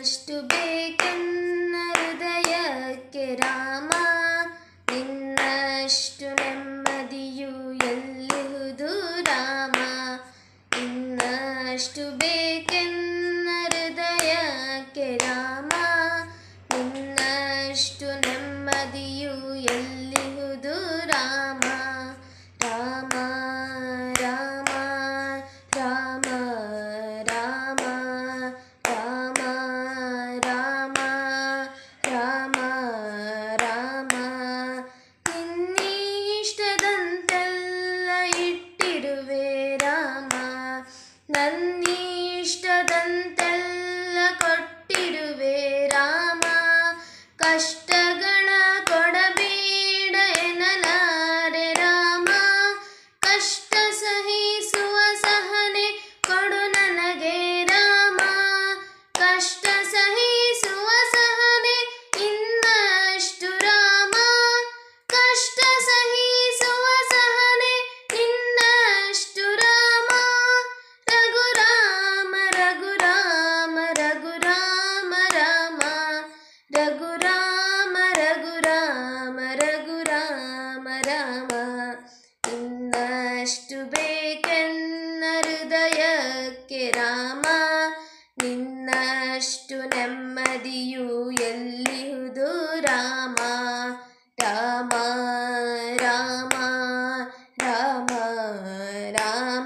ನಿನ್ನಷ್ಟು ಬೇಕೆನ್ನ ಹೃದಯಕ್ಕೆ ರಾಮ ನಿನ್ನಷ್ಟು ನೆಮ್ಮದಿಯು ಎಲ್ಲಿಹುದು ರಾಮ ಇನ್ನಷ್ಟು ಬೇಕೆನ್ನ ಹೃದಯಕ್ಕೆ ರಾಮ ನಿನ್ನಷ್ಟು ನೆಮ್ಮದಿಯು ಎಲ್ಲಿಹುದು ರಾಮ ರಾಮ ರಾಮ ರಾಮ ರಾಮ ರಾಮ ರಾಮ ರಾಮ ರಾಮ ನಿನ್ನೀಷ್ಟದಂತೆಲ್ಲ ಇಟ್ಟಿರುವೆ ರಾಮ ನನ್ನೀಷ್ಟದಂತೆಲ್ಲ ಕೊಟ್ಟಿರುವೆ ರಾಮ ಕಷ್ಟಗಳ ಕೊಡಬೇಡ ಎನ್ನಲಾರೆ ರಾಮ ಕಷ್ಟ ಸಹಿಸುವ ಸಹನೆ ಕೊಡು ನನಗೆ ರಾಮ ಕಷ್ಟ ಸಹಿಸುವ ಸಹನೆ ಇನ್ನಷ್ಟು ರಾಮ ಕಷ್ಟ ಸಹಿಸುವ ಸಹನೆ ಇನ್ನಷ್ಟು ರಾಮ ರಘುರಾಮ ರಘುರಾಮ ರಘುರಾಮ ರಾಮ ರಘುರಾಮ ರಘುರಾಮ ರಘುರಾಮ ರಾಮ ಇನ್ನಷ್ಟು ಬೇಕೆನ್ನ ಹೃದಯಕ್ಕೆ ರಾಮ ನಿನ್ನಷ್ಟು ನೆಮ್ಮದಿಯು ಎಲ್ಲಿಹುದು ರಾಮ ರಾಮ ರಾಮ ರಾಮ ರಾಮ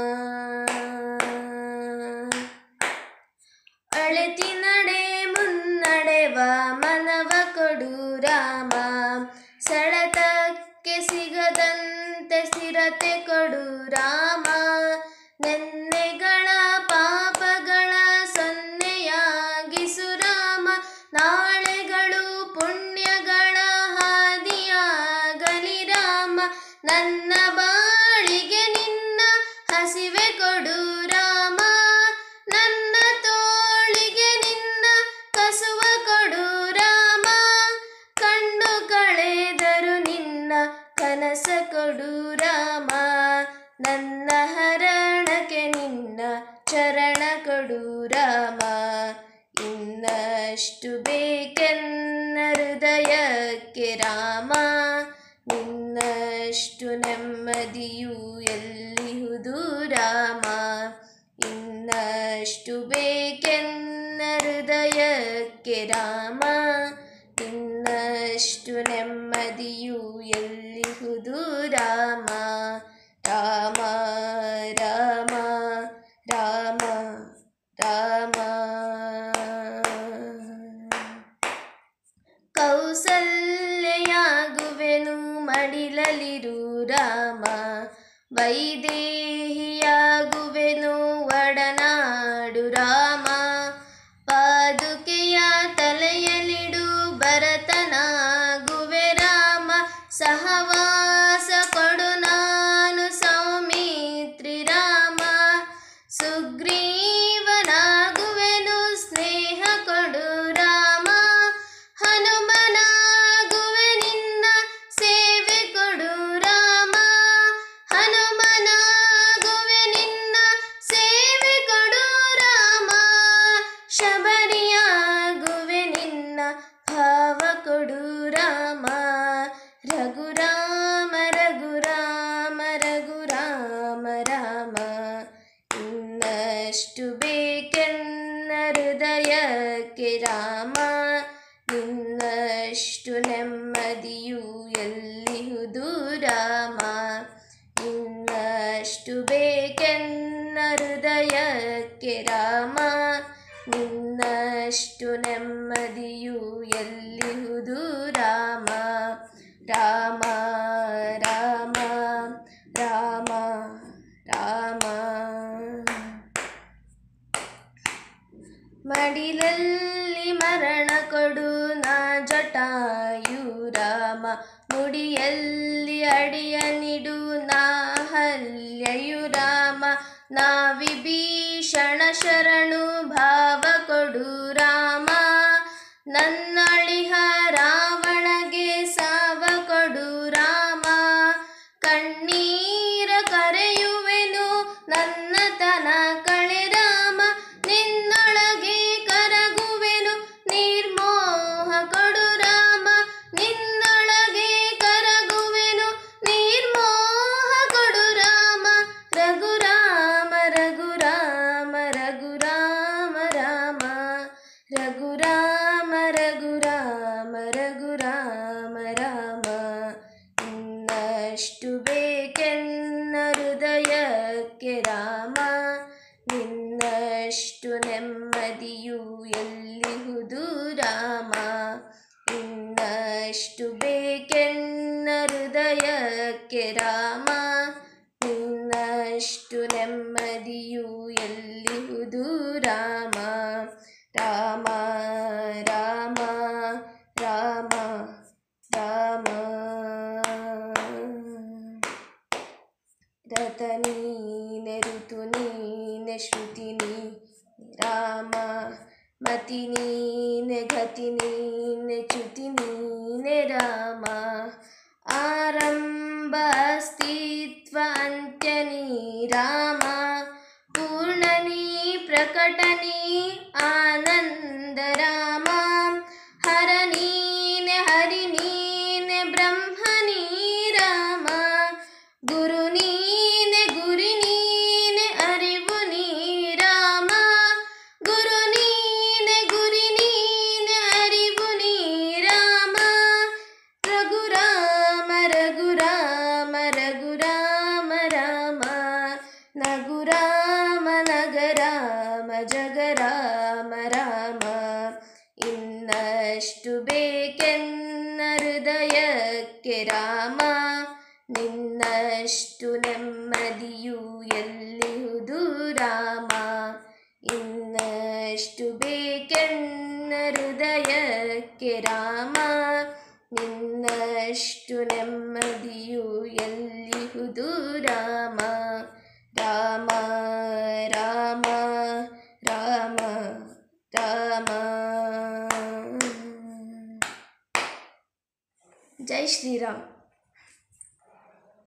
ಅಳತಿ ನಡೆ ಮುನ್ನಡೆವ ಮನವ ಕೊಡು ರಾಮ ಸೆಳೆತಕ್ಕೆ ಸಿಗದಂತೆ ಸ್ಥಿರತೆ ಕೊಡು ರಾಮ ನೆನ್ನೆಗಳ ಪಾಪಗಳ ಸೊನ್ನೆಯಾಗಿಸು ರಾಮ ನಾಳೆಗಳು ಪುಣ್ಯಗಳ ಹಾದಿಯಾಗಲಿ ರಾಮ ನನ್ನ ಬಾಳಿಗೆ ನಿನ್ನ ಹಸಿವೆ ಕೊಡು ರಾಮ ನನ್ನ ತೋಳಿಗೆ ನಿನ್ನ ಕಸುವ ಕೊಡು ರಾಮ ಕಣ್ಣು ಕಳೆದರು ನಿನ್ನ ಕನಸ ಕೊಡು ರಾಮ ನನ್ನ ಹರಣಕ್ಕೆ ನಿನ್ನ ಚರಣ ಕೊಡು ರಾಮ ಇನ್ನಷ್ಟು ಬೇಕೆನ್ನ ಹೃದಯಕ್ಕೆ ರಾಮ ನಿನ್ನಷ್ಟು ನೆಮ್ಮದಿಯು ಎಲ್ಲಿಹುದು ರಾಮ ಇನ್ನಷ್ಟು ಬೇಕೆನ್ನ ಹೃದಯಕ್ಕೆ ರಾಮ ಇನ್ನಷ್ಟು ನೆಮ್ಮದಿಯು ಎಲ್ಲಿಹುದು ರಾಮ ರಾಮ ರಾಮ ರಾಮ ರಾಮ ಕೌಸಲ್ಯಾಗುವೆನು ಮಡಿಲಲಿರು ರಾಮ ವೈದೇಹಿಯಾಗುವೆನು ಒಡನಾಡು ರಾಮ ಪಾದುಕೆಯ ತಲೆಯಲಿಡು ಭರತನಾಗುವೆ ರಾಮ ಸಹವಾಸ ಕೊಡು ನಾನು ಸೌಮಿತ್ರಿ ರಾಮ ಸುಗ್ರೀವನಾಗುವೆನು ಸ್ನೇಹ ಕೊಡು ರಾಮ ಹನುಮನಾಗುವೆ ನಿನ್ನ ಸೇವೆ ಕೊಡು ರಾಮ ಹನುಮನಾಗುವೆ ನಿನ್ನ ಸೇವೆ ಕೊಡು ರಾಮ ಶಬರಿಯಾಗುವೆ ನಿನ್ನ ಭಾವ ಕೊಡು ರಾಮ ರಘುರಾಮ ರಘುರಾಮ ರಘುರಾಮ ರಾಮ ಇನ್ನಷ್ಟು ಬೇಕೆನ್ನ ಹೃದಯಕ್ಕೆ ರಾಮ ಇನ್ನಷ್ಟು ನೆಮ್ಮದಿಯು ಎಲ್ಲಿಹುದು ರಾಮ ಇನ್ನಷ್ಟು ಬೇಕೆನ್ನ ಹೃದಯಕ್ಕೆ ರಾಮ ನಿನ್ನಷ್ಟು ನೆಮ್ಮದಿಯು ಎಲ್ಲಿಹುದು ರಾಮ ರಾಮ ರಾಮ ರಾಮ ರಾಮ ಮಡಿಲಲ್ಲಿ ಮರಣ ಕೊಡು ನಾ ಜಟಾಯು ರಾಮ ಮುಡಿಯಲ್ಲಿ ಅಡಿಯ ನಿಡು ನಾ ಹಲ್ಯಯು ರಾಮ ನಾ ವಿಭೀಷಣ ಶರಣು ಭಾವ ಕೊಡು ರಾಮ ನನ್ನಳಿಹ ರಾವಣಗೆ ಸಾವ ಕೊಡು ರಾಮ ಕಣ್ಣೀರ ಕರೆಯುವೆನು ನನ್ನ ತನ ಕಳೆ ರಾಮ ನಿನ್ನೊಳಗೆ ಕರಗುವೆ ಇನ್ನಷ್ಟು ನೆಮ್ಮದಿಯು ಎಲ್ಲಿಹುದು ರಾಮ ಇನ್ನಷ್ಟು ಬೇಕೆನ್ನ ಹೃದಯಕ್ಕೆ ರಾಮ ಇನ್ನಷ್ಟು ನೆಮ್ಮದಿಯು ಎಲ್ಲಿಹುದು ರಾಮ ರಾಮ ರಾಮ ರಾಮ ರಾಮ ರಥ ನೀನೆ ಋತು ನೀನೆ ಶ್ರುತಿ ನೀನೆ ರಾಮ ಮತಿ ನೀನೆ ಗತಿ ನೀನೆ ಚ್ಯುತಿ ನೀನೆ ರಾಮ ಆರಂಭ ಅಸ್ತಿತ್ವ ಅಂತ್ಯ ನೀ ರಾಮ ಪೂರ್ಣ ನೀ ಪ್ರಕಟ ನೀ ಆನಂದ ರಾಮ ಹರ ನೀನೆ ಹರಿ ನೀನೆ ಬ್ರಹ್ಮ ನೀ ರಾಮ ಗುರು ನೀನೆ ಗುರಿ ನೀನೆ ಅರಿವು ನೀ ರಾಮ ಗುರು ನೀನೆ ಗುರಿ ನೀನೆ ಅರಿವು ನೀ ರಾಮ ರಘುರಾಮ ರಘುರಾಮ ರಘುರಾಮ ರಾಮ ನಗುರಾಮ ನಗರಾಮ ಜಗರಾಮ ರಾಮ ಇನ್ನಷ್ಟು ಬೇಕೆನ್ನ ಹೃದಯಕ್ಕೆ ರಾಮ ನಿನ್ನಷ್ಟು ನೆಮ್ಮದಿಯು ಎಲ್ಲಿಹುದು ರಾಮ ಇನ್ನಷ್ಟು ಬೇಕೆನ್ನ ಹೃದಯಕ್ಕೆ ರಾಮ ನಿನ್ನಷ್ಟು ನೆಮ್ಮದಿಯು ಎಲ್ಲಿಹುದು ರಾಮ ರಾಮ ರಾಮ ರಾಮ ರಾಮ ಜೈ ಶ್ರೀರಾಮ್